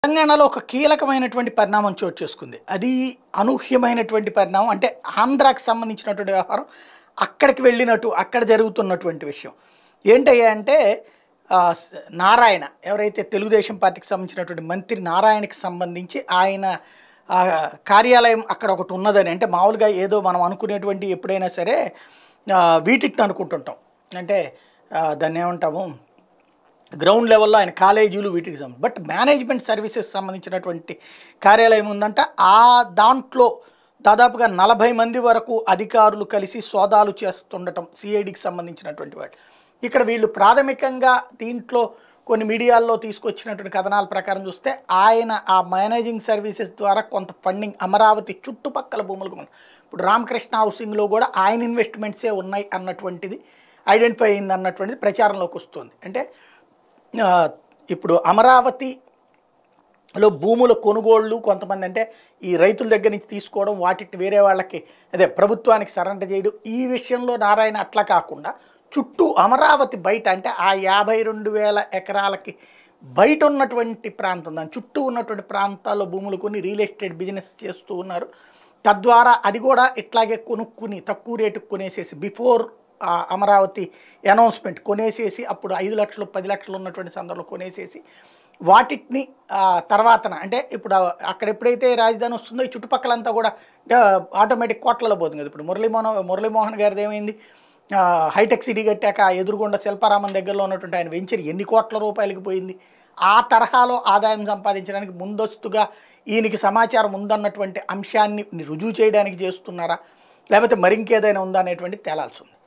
తెలంగాణలో ఒక కీలకమైనటువంటి పరిణామం చోటు చేసుకుంది అది అనూహ్యమైనటువంటి పరిణామం అంటే ఆంధ్రాకి సంబంధించినటువంటి వ్యవహారం అక్కడికి వెళ్ళినట్టు అక్కడ జరుగుతున్నటువంటి విషయం ఏంటయ్యా అంటే ఆ, స- నారాయణ ఎవరైతే తెలుగుదేశం పార్టీకి సంబంధించినటువంటి మంత్రి నారాయణకి సంబంధించి ఆయన ఆ, కార్యాలయం అక్కడ ఒకటి ఉన్నదని అంటే మామూలుగా ఏదో మనం అనుకునేటువంటి ఎప్పుడైనా సరే ఆ, వీటిని అనుకుంటుంటాం అంటే ఆ, దాన్ని ఏమంటాము గ్రౌండ్ లెవెల్లో ఆయన కాలేజీలు వీటికి సంబంధించి బట్ మేనేజ్మెంట్ సర్వీసెస్ సంబంధించినటువంటి కార్యాలయం ఉందంట ఆ దాంట్లో దాదాపుగా నలభై మంది వరకు అధికారులు కలిసి సోదాలు చేస్తుండటం సిఐడికి సంబంధించినటువంటి వాళ్ళు ఇక్కడ వీళ్ళు ప్రాథమికంగా దీంట్లో కొన్ని మీడియాల్లో తీసుకొచ్చినటువంటి కథనాల ప్రకారం చూస్తే ఆయన ఆ మేనేజింగ్ సర్వీసెస్ ద్వారా కొంత ఫండింగ్ అమరావతి చుట్టుపక్కల భూములకు ఉన్న- ఇప్పుడు రామకృష్ణ హౌసింగ్లో కూడా ఆయన ఇన్వెస్ట్మెంట్సే ఉన్నాయి అన్నటువంటిది ఐడెంటిఫై అయింది అన్నటువంటిది ప్రచారంలోకి వస్తుంది అంటే ఆ, ఇప్పుడు అమరావతిలో భూముల కొనుగోళ్ళు కొంతమంది అంటే ఈ రైతుల దగ్గర నుంచి తీసుకోవడం వాటిని వేరే వాళ్ళకి అదే ప్రభుత్వానికి సరెండర్ చేయడం ఈ విషయంలో నారాయణ అట్లా కాకుండా చుట్టూ అమరావతి బయట అంటే ఆ యాభై రెండు వేల ఎకరాలకి బయట ఉన్నటువంటి ప్రాంతం దాని చుట్టూ ఉన్నటువంటి ప్రాంతాల్లో భూములు కొని రియల్ ఎస్టేట్ బిజినెస్ చేస్తూ ఉన్నారు తద్వారా అది కూడా ఇట్లాగే కొనుక్కుని తక్కువ రేటుకు కొనేసేసి బిఫోర్ ఆ అమరావతి అనౌన్స్మెంట్ కొనేసేసి అప్పుడు ఐదు లక్షలు పది లక్షలు ఉన్నటువంటి సందర్భంలో కొనేసేసి వాటిని ఆ, తర్వాతన అంటే ఇప్పుడు ఆ- అక్కడ ఎప్పుడైతే రాజధాని వస్తుందో ఈ చుట్టుపక్కలంతా కూడా ఆటోమేటిక్ కోట్లలో పోతుంది కదా ఇప్పుడు మురళీమోహన్ మురళీమోహన్ గారిది ఏమైంది ఆ, హైటెక్ సిటీ కట్టాక ఆ ఎదురుగుండా శిల్పారామన్ దగ్గరలో ఉన్నటువంటి ఆయన వెంచర్ ఎన్ని కోట్ల రూపాయలకి పోయింది ఆ తరహాలో ఆదాయం సంపాదించడానికి ముందస్తుగా ఈయనకి సమాచారం ఉందన్నటువంటి అంశాన్ని రుజువు చేయడానికి చేస్తున్నారా లేకపోతే మరింకేదైనా ఉందా అనేటువంటి తేలాల్సి ఉంది